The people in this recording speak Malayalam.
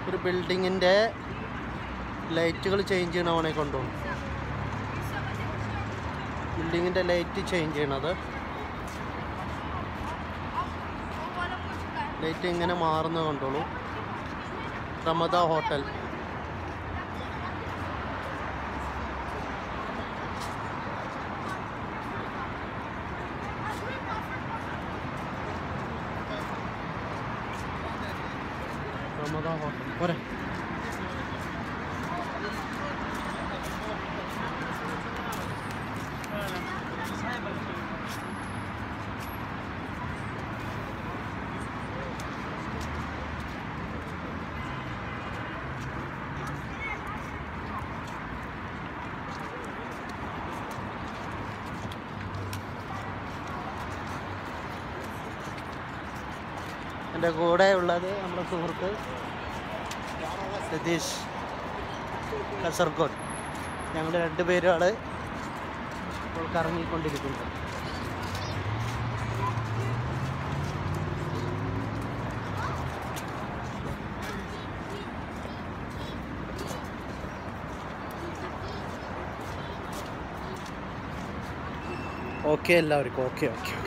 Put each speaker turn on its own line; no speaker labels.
ഒരു ബിൽഡിങ്ങിൻ്റെ ലൈറ്റുകൾ ചേഞ്ച് ചെയ്യണവനെ കൊണ്ടുപോകും ബിൽഡിങ്ങിൻ്റെ ലൈറ്റ് ചേഞ്ച് ചെയ്യണത് ലൈറ്റ് ഇങ്ങനെ മാറുന്നത് കണ്ടോളൂ റമദ ഹോട്ടൽ റമദ ഹോട്ടൽ പോരെ എൻ്റെ കൂടെ ഉള്ളത് നമ്മുടെ സുഹൃത്ത് രതീഷ് കാസർഗോഡ് ഞങ്ങൾ രണ്ടുപേരുമാണ് ഇപ്പോൾ കറങ്ങിക്കൊണ്ടിരിക്കുന്നത് ഓക്കെ എല്ലാവർക്കും ഓക്കെ ഓക്കെ